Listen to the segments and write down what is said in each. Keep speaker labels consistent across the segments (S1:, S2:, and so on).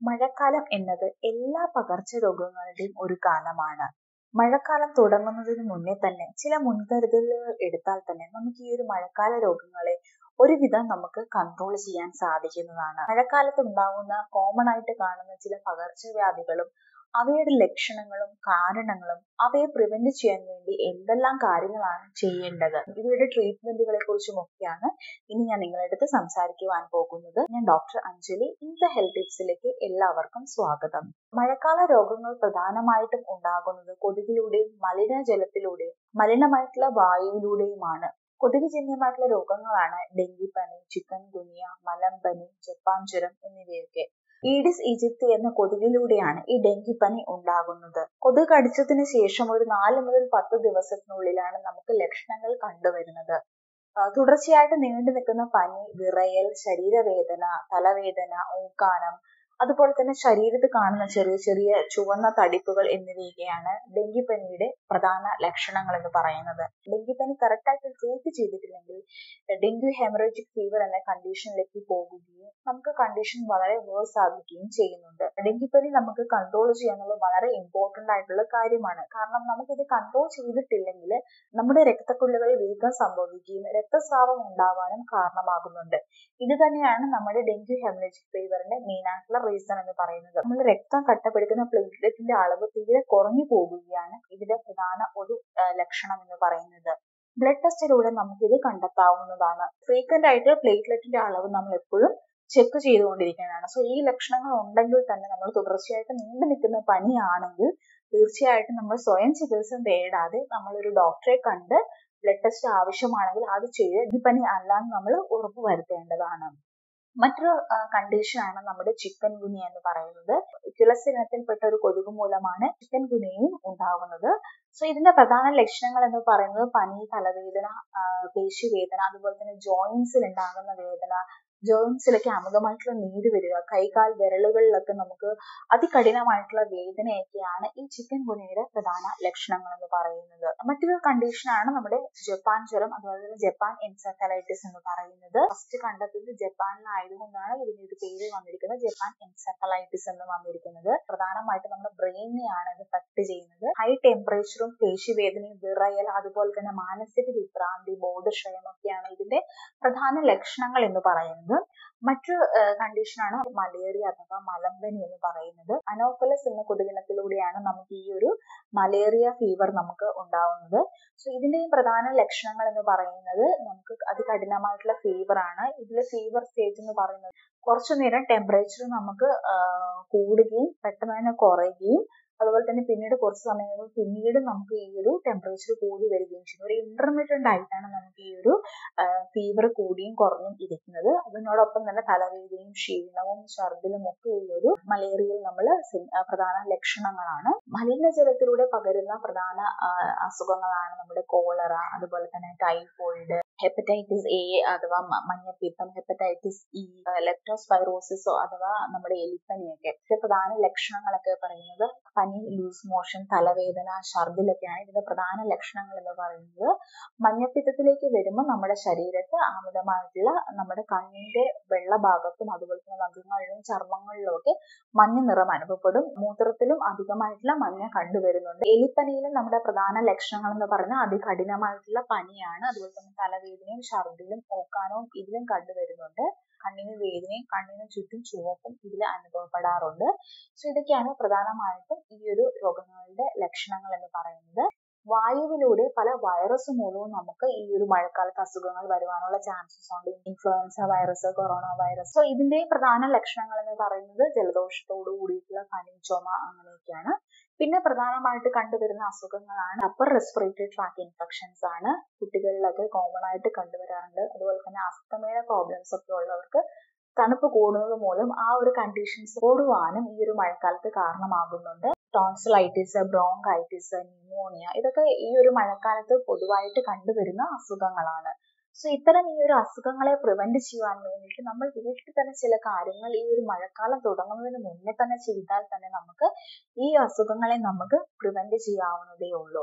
S1: മഴക്കാലം എന്നത് എല്ലാ പകർച്ചരോഗങ്ങളുടെയും ഒരു കാലമാണ് മഴക്കാലം തുടങ്ങുന്നതിന് മുന്നേ തന്നെ ചില മുൻകരുതലുകൾ എടുത്താൽ തന്നെ നമുക്ക് ഈ ഒരു മഴക്കാല രോഗങ്ങളെ ഒരുവിധം നമുക്ക് കൺട്രോൾ ചെയ്യാൻ സാധിക്കുന്നതാണ് മഴക്കാലത്ത് ഉണ്ടാകുന്ന കോമൺ ആയിട്ട് കാണുന്ന ചില പകർച്ചവ്യാധികളും അവയുടെ ലക്ഷണങ്ങളും കാരണങ്ങളും അവയെ പ്രിവെന്റ് ചെയ്യാൻ വേണ്ടി എന്തെല്ലാം കാര്യങ്ങളാണ് ചെയ്യേണ്ടത് ഇവയുടെ ട്രീറ്റ്മെന്റുകളെ കുറിച്ചും ഒക്കെയാണ് ഇനി ഞാൻ നിങ്ങളുടെ അടുത്ത് സംസാരിക്കുവാൻ പോകുന്നത് ഞാൻ doctor Anjali in the health ടിപ്സിലേക്ക് എല്ലാവർക്കും സ്വാഗതം മഴക്കാല രോഗങ്ങൾ പ്രധാനമായിട്ടും ഉണ്ടാകുന്നത് കൊതുകിലൂടെയും മലിനജലത്തിലൂടെയും മലിനമായിട്ടുള്ള വായുവിലൂടെയുമാണ് കൊതുകുജന്യമായിട്ടുള്ള രോഗങ്ങളാണ് ഡെങ്കിപ്പനി ചിക്കൻ ഗുനിയ മലമ്പനി ജപ്പാൻ ജ്വരം എന്നിവയൊക്കെ ഈഡിസ് ഈജിപ്തി എന്ന കൊതുകിലൂടെയാണ് ഈ ഡെങ്കിപ്പനി ഉണ്ടാകുന്നത് കൊതുക് കടിച്ചതിന് ശേഷം ഒരു നാല് മുതൽ പത്ത് ദിവസത്തിനുള്ളിലാണ് നമുക്ക് ലക്ഷണങ്ങൾ കണ്ടുവരുന്നത് തുടർച്ചയായിട്ട് നീണ്ടു നിൽക്കുന്ന പനി വിറയൽ ശരീരവേദന തലവേദന ഊക്കാനം അതുപോലെ തന്നെ ശരീരത്ത് കാണുന്ന ചെറിയ ചെറിയ ചുവന്ന തടിപ്പുകൾ എന്നിവയൊക്കെയാണ് ഡെങ്കിപ്പനിയുടെ പ്രധാന ലക്ഷണങ്ങൾ എന്ന് പറയുന്നത് ഡെങ്കിപ്പനി കറക്റ്റായിട്ട് ട്രീറ്റ് ചെയ്തിട്ടില്ലെങ്കിൽ ഡെങ്കു ഹെമറേജിക് ഫീവർ എന്ന കണ്ടീഷനിലേക്ക് പോകുകയും നമുക്ക് കണ്ടീഷൻ വളരെ വേഴ്സ് ആകുകയും ചെയ്യുന്നുണ്ട് ഡെങ്കിപ്പനി നമുക്ക് കൺട്രോൾ ചെയ്യാന്നുള്ളത് വളരെ ഇമ്പോർട്ടന്റ് ആയിട്ടുള്ള കാര്യമാണ് കാരണം നമുക്കിത് കൺട്രോൾ ചെയ്തിട്ടില്ലെങ്കിൽ നമ്മുടെ രക്തക്കുള്ളുകളിൽ വീക്കം സംഭവിക്കുകയും രക്തസ്രാവം ഉണ്ടാവാനും കാരണമാകുന്നുണ്ട് ഇത് തന്നെയാണ് നമ്മുടെ ഡെങ്കു ഹെമറേജിക് ഫീവറിന്റെ മെയിൻ ആയിട്ടുള്ള റീസൺ എന്ന് പറയുന്നത് നമ്മൾ രക്തം കട്ടപിടിക്കുന്ന പ്ലേറ്റ്ലെറ്റിന്റെ അളവ് തീരെ കുറഞ്ഞു പോകുകയാണ് ഇതിന്റെ പ്രധാന ഒരു ലക്ഷണം എന്ന് പറയുന്നത് ബ്ലഡ് ടെസ്റ്റിലൂടെ നമുക്കിത് കണ്ടെത്താവുന്നതാണ് ഫ്രീക്വന്റ് ആയിട്ട് പ്ലേറ്റ്ലെറ്റിന്റെ അളവ് നമ്മൾ എപ്പോഴും ചെക്ക് ചെയ്തുകൊണ്ടിരിക്കുന്നതാണ് സോ ഈ ലക്ഷണങ്ങൾ ഉണ്ടെങ്കിൽ തന്നെ നമ്മൾ തുടർച്ചയായിട്ട് നീണ്ടു നിൽക്കുന്ന പനിയാണെങ്കിൽ തീർച്ചയായിട്ടും നമ്മൾ സ്വയം ചികിത്സ തേടാതെ നമ്മൾ ഒരു ഡോക്ടറെ കണ്ട് ബ്ലഡ് ടെസ്റ്റ് ആവശ്യമാണെങ്കിൽ അത് ചെയ്ത് ഈ പനി അല്ലാന്ന് നമ്മൾ ഉറപ്പ് വരുത്തേണ്ടതാണ് മറ്റൊരു കണ്ടീഷനാണ് നമ്മുടെ ചിക്കൻ ഗുനിയ എന്ന് പറയുന്നത് ഇക്യുലസ് ഇനത്തിൽപ്പെട്ട ഒരു കൊതുക് മൂലമാണ് ചിക്കൻ ഗുനിയയും ഉണ്ടാകുന്നത് സോ ഇതിന്റെ പ്രധാന ലക്ഷണങ്ങൾ എന്ന് പറയുന്നത് പനി തലവേദന പേശിവേദന അതുപോലെ തന്നെ ജോയിൻസിൽ ഉണ്ടാകുന്ന വേദന ജോയിൻസിലൊക്കെ അമിതമായിട്ടുള്ള നീര് വരിക കൈകാൽ വിരലുകളിലൊക്കെ നമുക്ക് അതികഠിനമായിട്ടുള്ള വേദനയൊക്കെയാണ് ഈ ചിക്കൻ ഗുനിയുടെ പ്രധാന ലക്ഷണങ്ങൾ എന്ന് പറയുന്നത് മറ്റൊരു കണ്ടീഷനാണ് നമ്മുടെ ജപ്പാൻ ജ്വരം അതുപോലെ തന്നെ ജപ്പാൻ എൻസെഫലൈറ്റിസ് എന്ന് പറയുന്നത് ഫസ്റ്റ് കണ്ടെത്തുന്നത് ജപ്പാനിലായതുകൊണ്ടാണ് ഇതിന് ഒരു പേര് വന്നിരിക്കുന്നത് ജപ്പാൻ എൻസെഫലൈറ്റിസ് എന്ന് വന്നിരിക്കുന്നത് പ്രധാനമായിട്ട് നമ്മുടെ ബ്രെയിനെയാണ് ഇത് എഫക്ട് ചെയ്യുന്നത് ഹൈ ടെമ്പറേച്ചറും പേശിവേദനയും വിറയൽ അതുപോലെ തന്നെ മാനസിക വിഭ്രാന്തി ബോധക്ഷയം ഒക്കെയാണ് ഇതിന്റെ പ്രധാന ലക്ഷണങ്ങൾ എന്ന് പറയുന്നത് മറ്റൊരു കണ്ടീഷനാണ് മലേറിയ അഥവാ മലമ്പനി എന്ന് പറയുന്നത് അനോഫലസ് എന്ന കൊതുകിനത്തിലൂടെയാണ് നമുക്ക് ഈ ഒരു മലേറിയ ഫീവർ നമുക്ക് ഉണ്ടാവുന്നത് സോ ഇതിന്റെയും പ്രധാന ലക്ഷണങ്ങൾ എന്ന് പറയുന്നത് നമുക്ക് അതികഠിനമായിട്ടുള്ള ഫീവർ ആണ് ഇതിലെ ഫീവർ സ്റ്റേജ് എന്ന് പറയുന്നത് കുറച്ചു നേരം ടെമ്പറേച്ചർ നമുക്ക് കൂടുകയും പെട്ടെന്ന് തന്നെ കുറയുകയും അതുപോലെ തന്നെ പിന്നീട് കുറച്ച് സമയം പിന്നീട് നമുക്ക് ഈ ഒരു ടെമ്പറേച്ചർ കൂടി വരികയും ചെയ്യും ഒരു ഇന്റർമീഡിയറ്റ് ആയിട്ടാണ് നമുക്ക് ഈ ഒരു ഫീവർ കൂടിയും കുറഞ്ഞും ഇരിക്കുന്നത് അതിനോടൊപ്പം തന്നെ തലവേദനയും ക്ഷീണവും ഛർദിലും ഒക്കെ ഈ ഒരു മലേറിയയിൽ നമ്മൾ പ്രധാന ലക്ഷണങ്ങളാണ് മലിനജലത്തിലൂടെ പകരുന്ന പ്രധാന അസുഖങ്ങളാണ് നമ്മുടെ കോളറ അതുപോലെ തന്നെ ടൈഫോയിഡ് ഹെപ്പറ്റൈറ്റിസ് എ അഥവാ മഞ്ഞപ്പിത്തം ഹെപ്പറ്റൈറ്റിസ് ഇ ലെപ്റ്റോസ്പൈറോസിസോ അഥവാ നമ്മുടെ എലിപ്പനിയൊക്കെ ഇതിന്റെ പ്രധാന ലക്ഷണങ്ങളൊക്കെ പറയുന്നത് പനി ലൂസ് മോഷൻ തലവേദന ഛർദിലൊക്കെയാണ് ഇതിന്റെ പ്രധാന ലക്ഷണങ്ങൾ എന്ന് പറയുന്നത് മഞ്ഞപ്പിത്തത്തിലേക്ക് വരുമ്പോൾ നമ്മുടെ ശരീരത്ത് അമിതമായിട്ടുള്ള നമ്മുടെ കണ്ണിന്റെ വെള്ള ഭാഗത്തും അതുപോലെ തന്നെ നഖങ്ങളിലും ചർമ്മങ്ങളിലും ഒക്കെ മഞ്ഞ നിറം അനുഭവപ്പെടും മൂത്രത്തിലും അധികമായിട്ടുള്ള മഞ്ഞ കണ്ടുവരുന്നുണ്ട് എലിപ്പനിയിലും നമ്മുടെ പ്രധാന ലക്ഷണങ്ങൾ എന്ന് പറയുന്നത് അതികഠിനമായിട്ടുള്ള പനിയാണ് അതുപോലെ തന്നെ തലവേദനയും ഛർദിലും ഓക്കാനവും ഇതിലും കണ്ടുവരുന്നുണ്ട് കണ്ണിന് വേദനയും കണ്ണിന് ചുറ്റും ചുവപ്പും ഇതിൽ അനുഭവപ്പെടാറുണ്ട് സോ ഇതൊക്കെയാണ് പ്രധാനമായിട്ടും ഈ ഒരു രോഗങ്ങളുടെ ലക്ഷണങ്ങൾ എന്ന് പറയുന്നത് വായുവിലൂടെ പല വൈറസ് മൂലവും നമുക്ക് ഈ ഒരു മഴക്കാലത്ത് അസുഖങ്ങൾ വരുവാനുള്ള ചാൻസസ് ഉണ്ട് influenza virus corona virus so ഇതിന്റെ പ്രധാന ലക്ഷണങ്ങൾ എന്ന് പറയുന്നത് ജലദോഷത്തോട് കൂടിയിട്ടുള്ള പനി ചുമ അങ്ങനെയൊക്കെയാണ് പിന്നെ പ്രധാനമായിട്ട് കണ്ടുവരുന്ന അസുഖങ്ങളാണ് അപ്പർ റെസ്പിറേറ്ററി ട്രാക്ക് ഇൻഫെക്ഷൻസ് ആണ് കുട്ടികളിലൊക്കെ കോമൺ ആയിട്ട് കണ്ടുവരാറുണ്ട് അതുപോലെ തന്നെ അസ്തമയ പ്രോബ്ലംസ് ഒക്കെ ഉള്ളവർക്ക് തണുപ്പ് കൂടുന്നത് മൂലം ആ ഒരു കണ്ടീഷൻസ് കൂടുവാനും ഈ ഒരു മഴക്കാലത്ത് കാരണമാകുന്നുണ്ട് ടോൺസിലൈറ്റിസ് ബ്രോങ്കൈറ്റിസ് ന്യൂമോണിയ ഇതൊക്കെ ഈ ഒരു മഴക്കാലത്ത് പൊതുവായിട്ട് കണ്ടുവരുന്ന അസുഖങ്ങളാണ് സോ ഇത്തരം ഈ ഒരു അസുഖങ്ങളെ പ്രിവെന്റ് ചെയ്യാൻ വേണ്ടിയിട്ട് നമ്മൾ വീട്ടിൽ തന്നെ ചില കാര്യങ്ങൾ ഈ ഒരു മഴക്കാലം തുടങ്ങുന്നതിന് മുന്നേ തന്നെ ചെയ്താൽ തന്നെ നമുക്ക് ഈ അസുഖങ്ങളെ നമുക്ക് പ്രിവെന്റ് ചെയ്യാവുന്നതേ ഉള്ളൂ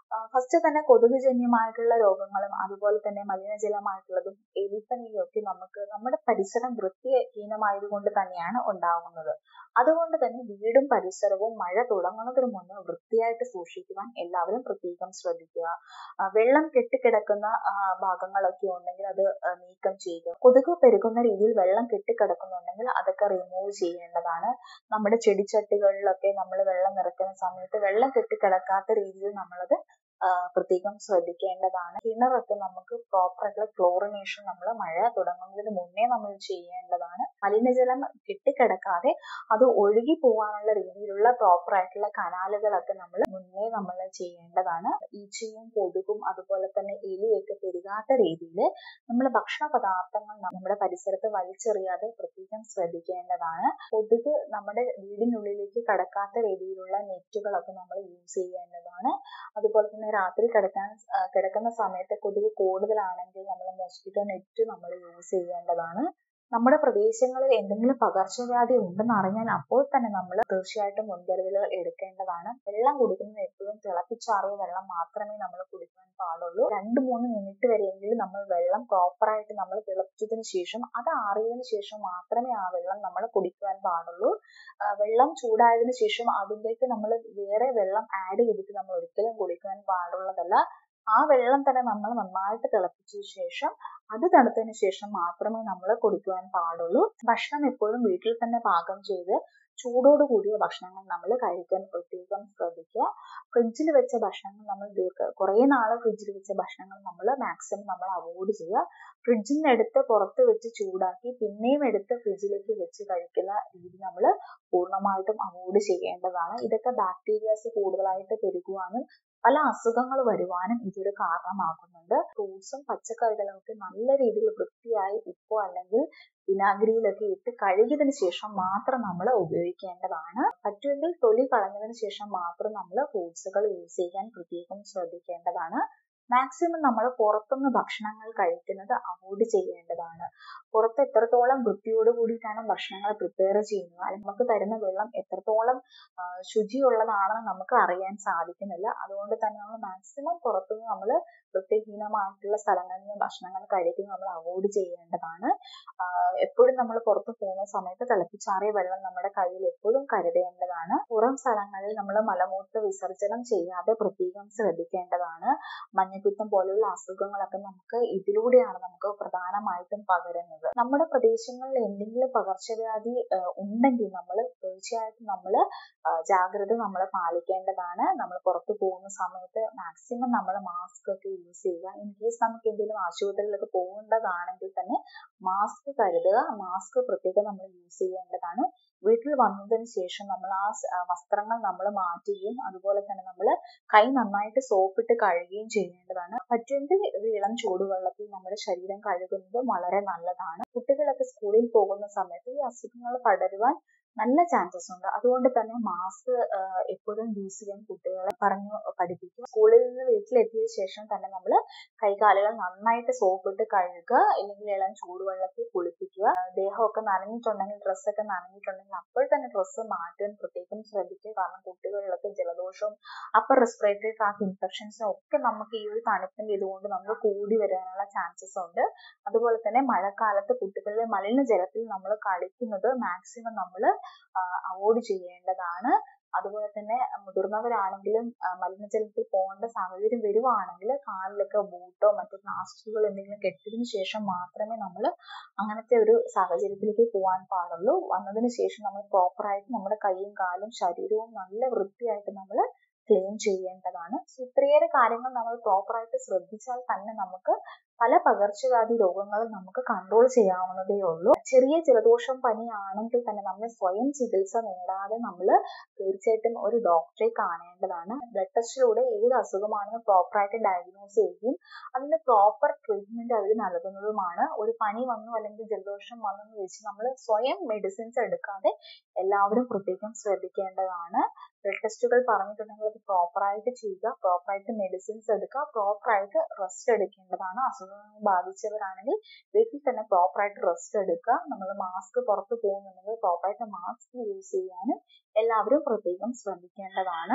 S1: ഫസ്റ്റ് തന്നെ കൊതുകുജന്യമായിട്ടുള്ള രോഗങ്ങളും അതുപോലെ തന്നെ മലിനജലമായിട്ടുള്ളതും എലിപ്പനിയും ഒക്കെ നമുക്ക് നമ്മുടെ പരിസരം വൃത്തിഹീനമായതുകൊണ്ട് തന്നെയാണ് ഉണ്ടാകുന്നത് അതുകൊണ്ട് തന്നെ വീടും പരിസരവും മഴ തുടങ്ങുന്നതിന് മുന്നേ വൃത്തിയായിട്ട് സൂക്ഷിക്കുവാൻ എല്ലാവരും പ്രത്യേകം ശ്രദ്ധിക്കുക വെള്ളം കെട്ടിക്കിടക്കുന്ന ഭാഗങ്ങളൊക്കെ ഉണ്ടെങ്കിൽ അത് നീക്കം ചെയ്യുക കൊതുക് പെരുകുന്ന രീതിയിൽ വെള്ളം കെട്ടിക്കിടക്കുന്നുണ്ടെങ്കിൽ അതൊക്കെ റിമൂവ് ചെയ്യേണ്ടതാണ് നമ്മുടെ ചെടിച്ചട്ടികളിലൊക്കെ നമ്മൾ വെള്ളം നിറയ്ക്കുന്ന സമയത്ത് വെള്ളം കെട്ടിക്കിടക്കാത്ത രീതിയിൽ നമ്മളത് പ്രത്യേകം ശ്രദ്ധിക്കേണ്ടതാണ് കിണറൊക്കെ നമുക്ക് പ്രോപ്പർ ആയിട്ടുള്ള ക്ലോറിനേഷൻ നമ്മൾ മഴ തുടങ്ങുന്നതിന് മുന്നേ നമ്മൾ ചെയ്യേണ്ടതാണ് മലിനജലം കെട്ടിക്കിടക്കാതെ അത് ഒഴുകി പോകാനുള്ള രീതിയിലുള്ള പ്രോപ്പർ ആയിട്ടുള്ള കനാലുകളൊക്കെ നമ്മൾ മുന്നേ നമ്മൾ ചെയ്യേണ്ടതാണ് ഈച്ചയും കൊതുകും അതുപോലെ തന്നെ എലിയൊക്കെ പെരുകാത്ത രീതിയിൽ നമ്മൾ ഭക്ഷണ പദാർത്ഥങ്ങൾ നമ്മുടെ പരിസരത്ത് വലിച്ചെറിയാതെ പ്രത്യേകം ശ്രദ്ധിക്കേണ്ടതാണ് കൊതുക് നമ്മുടെ വീടിനുള്ളിലേക്ക് കടക്കാത്ത രീതിയിലുള്ള നെറ്റുകളൊക്കെ നമ്മൾ യൂസ് ചെയ്യേണ്ടതാണ് അതുപോലെ തന്നെ രാത്രി കിടക്കാൻ കിടക്കുന്ന സമയത്ത് കൊതുക് കൂടുതലാണെങ്കിൽ നമ്മൾ മോസ്കിറ്റോ നെറ്റ് നമ്മൾ യൂസ് ചെയ്യേണ്ടതാണ് നമ്മുടെ പ്രദേശങ്ങളിൽ എന്തെങ്കിലും പകർച്ചവ്യാധി ഉണ്ടെന്ന് അറിഞ്ഞാൽ അപ്പോൾ തന്നെ നമ്മൾ തീർച്ചയായിട്ടും മുൻകരുതലുകൾ എടുക്കേണ്ടതാണ് വെള്ളം കുടിക്കുന്നത് എപ്പോഴും തിളപ്പിച്ചാറിയ വെള്ളം മാത്രമേ നമ്മൾ കുടിക്കാൻ പാടുള്ളൂ രണ്ട് മൂന്ന് മിനിറ്റ് വരെയെങ്കിലും നമ്മൾ വെള്ളം പ്രോപ്പറായിട്ട് നമ്മൾ തിളപ്പിച്ചതിന് ശേഷം അത് ആറിയതിനു ശേഷം മാത്രമേ ആ വെള്ളം നമ്മൾ കുടിക്കുവാൻ പാടുള്ളൂ വെള്ളം ചൂടായതിനു ശേഷം അതിലേക്ക് നമ്മൾ വേറെ വെള്ളം ആഡ് ചെയ്തിട്ട് നമ്മൾ ഒരിക്കലും കുടിക്കുവാൻ പാടുള്ളതല്ല ആ വെള്ളം തന്നെ നമ്മൾ നന്നായിട്ട് തിളപ്പിച്ച ശേഷം അത് തണുത്തതിന് ശേഷം മാത്രമേ നമ്മൾ കുടിക്കുവാൻ പാടുള്ളൂ ഭക്ഷണം എപ്പോഴും വീട്ടിൽ തന്നെ പാകം ചെയ്ത് ചൂടോട് കൂടിയ ഭക്ഷണങ്ങൾ നമ്മൾ കഴിക്കാൻ പ്രത്യേകം ശ്രദ്ധിക്കുക ഫ്രിഡ്ജിൽ വെച്ച ഭക്ഷണങ്ങൾ നമ്മൾ ദീർഘ കുറേ നാൾ ഫ്രിഡ്ജിൽ വെച്ച ഭക്ഷണങ്ങൾ നമ്മൾ മാക്സിമം നമ്മൾ അവോയ്ഡ് ചെയ്യുക ഫ്രിഡ്ജിൽ നിന്ന് എടുത്ത് പുറത്ത് വെച്ച് ചൂടാക്കി പിന്നെയും എടുത്ത് ഫ്രിഡ്ജിലേക്ക് വെച്ച് കഴിക്കുന്ന രീതി നമ്മൾ പൂർണ്ണമായിട്ടും അവോയ്ഡ് ചെയ്യേണ്ടതാണ് ഇതൊക്കെ ബാക്ടീരിയാസ് കൂടുതലായിട്ട് പെരുകുവാനും പല അസുഖങ്ങൾ വരുവാനും ഇതൊരു കാരണമാകുന്നുണ്ട് ഫ്രൂട്ട്സും പച്ചക്കറികളും ഒക്കെ നല്ല രീതിയിൽ വൃത്തിയായി ഉപ്പോ അല്ലെങ്കിൽ വിനാഗിരിയിലൊക്കെ ഇട്ട് കഴുകിയതിന് ശേഷം മാത്രം നമ്മൾ ഉപയോഗിക്കേണ്ടതാണ് പറ്റുമെങ്കിൽ തൊലി കളഞ്ഞതിന് ശേഷം മാത്രം നമ്മൾ ഫ്രൂട്ട്സുകൾ യൂസ് ചെയ്യാൻ പ്രത്യേകം ശ്രദ്ധിക്കേണ്ടതാണ് മാക്സിമം നമ്മൾ പുറത്തുനിന്ന് ഭക്ഷണങ്ങൾ കഴിക്കുന്നത് അവോയ്ഡ് ചെയ്യേണ്ടതാണ് പുറത്ത് എത്രത്തോളം വൃത്തിയോട് കൂടിയിട്ടാണ് ഭക്ഷണങ്ങൾ പ്രിപ്പയർ ചെയ്യുന്നത് അല്ലെങ്കിൽ നമുക്ക് തരുന്ന വെള്ളം എത്രത്തോളം ശുചിയുള്ളതാണെന്ന് നമുക്ക് അറിയാൻ സാധിക്കുന്നില്ല അതുകൊണ്ട് തന്നെ നമ്മൾ മാക്സിമം പുറത്തുനിന്ന് നമ്മൾ വൃത്തിഹീനമായിട്ടുള്ള സ്ഥലങ്ങളിൽ നിന്ന് ഭക്ഷണങ്ങൾ കഴിക്കുന്നത് നമ്മൾ അവോയ്ഡ് ചെയ്യേണ്ടതാണ് എപ്പോഴും നമ്മൾ പുറത്ത് പോകുന്ന സമയത്ത് തിളപ്പിച്ചാറിയ വെള്ളം നമ്മുടെ കയ്യിൽ എപ്പോഴും കരുതേണ്ടതാണ് പുറം സ്ഥലങ്ങളിൽ നമ്മൾ മലമൂത്ര വിസർജനം ചെയ്യാതെ പ്രത്യേകം ശ്രദ്ധിക്കേണ്ടതാണ് മഞ്ഞപ്പിത്തം പോലെയുള്ള അസുഖങ്ങളൊക്കെ നമുക്ക് ഇതിലൂടെയാണ് നമുക്ക് പ്രധാനമായിട്ടും പകരുന്നത് നമ്മുടെ പ്രദേശങ്ങളിൽ എന്തെങ്കിലും പകർച്ചവ്യാധി ഉണ്ടെങ്കിൽ നമ്മൾ തീർച്ചയായിട്ടും നമ്മൾ ജാഗ്രത നമ്മൾ പാലിക്കേണ്ടതാണ് നമ്മൾ പുറത്തു പോകുന്ന സമയത്ത് മാക്സിമം നമ്മൾ മാസ്ക് ഒക്കെ യൂസ് ചെയ്യുക ഇൻ കേസ് നമുക്ക് എന്തെങ്കിലും ആശുപത്രിയിലൊക്കെ പോകേണ്ടതാണെങ്കിൽ തന്നെ മാസ്ക് കരുതുക മാസ്ക് പ്രത്യേകം നമ്മൾ യൂസ് ചെയ്യേണ്ടതാണ് വീട്ടിൽ വന്നതിന് ശേഷം നമ്മൾ ആ വസ്ത്രങ്ങൾ നമ്മൾ മാറ്റുകയും അതുപോലെ തന്നെ നമ്മൾ കൈ നന്നായിട്ട് സോപ്പിട്ട് കഴുകുകയും ചെയ്യേണ്ടതാണ് പറ്റുമെങ്കിൽ ഒരു ഇളം ചൂടുവെള്ളത്തിൽ നമ്മുടെ ശരീരം കഴുകുന്നത് വളരെ നല്ലതാണ് കുട്ടികളൊക്കെ സ്കൂളിൽ പോകുന്ന സമയത്ത് ഈ അസുഖങ്ങൾ പടരുവാൻ നല്ല ചാൻസസ് ഉണ്ട് അതുകൊണ്ട് തന്നെ മാസ്ക് എപ്പോഴും യൂസ് ചെയ്യാൻ കുട്ടികളെ പറഞ്ഞു പഠിപ്പിക്കുക സ്കൂളിൽ നിന്ന് വീട്ടിലെത്തിയ ശേഷം തന്നെ നമ്മൾ കൈകാലുകൾ നന്നായിട്ട് സോപ്പിട്ട് കഴുകുക അല്ലെങ്കിൽ ഇളം ചൂടുവെള്ളത്തിൽ കുളിപ്പിക്കുക ദേഹമൊക്കെ നനഞ്ഞിട്ടുണ്ടെങ്കിൽ ഡ്രസ്സൊക്കെ നനഞ്ഞിട്ടുണ്ടെങ്കിൽ അപ്പോൾ തന്നെ ഡ്രസ്സ് മാറ്റാൻ പ്രത്യേകം ശ്രദ്ധിക്കുക കാരണം കുട്ടികളിലൊക്കെ ജലദോഷവും അപ്പർ റെസ്പിറേറ്ററി ട്രാക്ക് ഇൻഫെക്ഷൻസും ഒക്കെ നമുക്ക് ഈ ഒരു തണുപ്പിന്റെ ഇതുകൊണ്ട് നമുക്ക് കൂടി വരാനുള്ള ചാൻസസ് ഉണ്ട് അതുപോലെ തന്നെ മഴക്കാലത്ത് കുട്ടികളിലെ മലിനജലത്തിൽ നമ്മൾ കളിക്കുന്നത് മാക്സിമം നമ്മൾ അവോയ്ഡ് ചെയ്യേണ്ടതാണ് അതുപോലെ തന്നെ മുതിർന്നവരാണെങ്കിലും മലിനജലത്തിൽ പോകേണ്ട സാഹചര്യം വരുവാണെങ്കിൽ കാലിലൊക്കെ ബൂട്ടോ മറ്റു പ്ലാസ്റ്റിക്കുകൾ എന്തെങ്കിലും കെട്ടിയതിനു ശേഷം മാത്രമേ നമ്മൾ അങ്ങനത്തെ ഒരു സാഹചര്യത്തിലേക്ക് പോകാൻ പാടുള്ളൂ വന്നതിന് ശേഷം നമ്മൾ പ്രോപ്പറായിട്ട് നമ്മുടെ കൈയും കാലും ശരീരവും നല്ല വൃത്തിയായിട്ട് നമ്മൾ ക്ലീൻ ചെയ്യേണ്ടതാണ് ഇത്രയേറെ കാര്യങ്ങൾ നമ്മൾ പ്രോപ്പറായിട്ട് ശ്രദ്ധിച്ചാൽ തന്നെ നമുക്ക് പല പകർച്ചവ്യാധി രോഗങ്ങളും നമുക്ക് കൺട്രോൾ ചെയ്യാവുന്നതേ ഉള്ളൂ ചെറിയ ജലദോഷം പനി ആണെങ്കിൽ തന്നെ നമ്മൾ സ്വയം ചികിത്സ നേടാതെ നമ്മൾ തീർച്ചയായിട്ടും ഒരു ഡോക്ടറെ കാണേണ്ടതാണ് ബ്ലഡ് ടെസ്റ്റിലൂടെ ഏത് അസുഖമാണെന്ന് പ്രോപ്പറായിട്ട് ഡയഗ്നോസ് ചെയ്യുകയും അതിന് പ്രോപ്പർ ട്രീറ്റ്മെന്റ് അവർ നൽകുന്നതുമാണ് ഒരു പനി വന്നു അല്ലെങ്കിൽ ജലദോഷം വന്നെന്ന് വെച്ച് നമ്മൾ സ്വയം മെഡിസിൻസ് എടുക്കാതെ എല്ലാവരും പ്രത്യേകം ശ്രദ്ധിക്കേണ്ടതാണ് ബ്ലഡ് ടെസ്റ്റുകൾ പറഞ്ഞിട്ടുണ്ടെങ്കിൽ അത് പ്രോപ്പറായിട്ട് ചെയ്യുക പ്രോപ്പറായിട്ട് മെഡിസിൻസ് എടുക്കുക പ്രോപ്പറായിട്ട് റെസ്റ്റ് എടുക്കേണ്ടതാണ് അസുഖങ്ങൾ ബാധിച്ചവരാണെങ്കിൽ വീട്ടിൽ തന്നെ പ്രോപ്പറായിട്ട് റെസ്റ്റ് എടുക്കുക നമ്മൾ മാസ്ക് പുറത്ത് പോകുന്നുണ്ടെങ്കിൽ പ്രോപ്പറായിട്ട് മാസ്ക് യൂസ് ചെയ്യാനും എല്ലാവരും പ്രത്യേകം ശ്രദ്ധിക്കേണ്ടതാണ്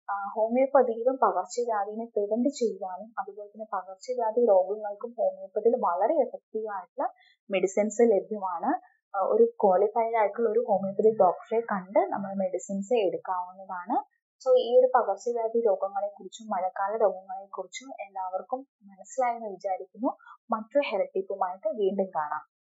S1: ഹോമിയോപ്പതിയിലും പകർച്ചവ്യാധിനെ പ്രിവെന്റ് ചെയ്യുവാനും അതുപോലെ തന്നെ പകർച്ചവ്യാധി രോഗങ്ങൾക്കും ഹോമിയോപ്പതിയിൽ വളരെ എഫക്റ്റീവ് ആയിട്ടുള്ള മെഡിസിൻസ് ലഭ്യമാണ് ഒരു ക്വാളിഫൈഡ് ആയിട്ടുള്ള ഒരു ഹോമിയോപ്പതി ഡോക്ടറെ കണ്ട് നമ്മൾ മെഡിസിൻസ് എടുക്കാവുന്നതാണ് സോ ഈ ഒരു പകർച്ചവ്യാധി രോഗങ്ങളെ കുറിച്ചും മഴക്കാല രോഗങ്ങളെ കുറിച്ചും എല്ലാവർക്കും മനസ്സിലായെന്ന് വിചാരിക്കുന്നു മറ്റൊരു ഹെൽത്ത് ടിപ്പുമായിട്ട് വീണ്ടും കാണാം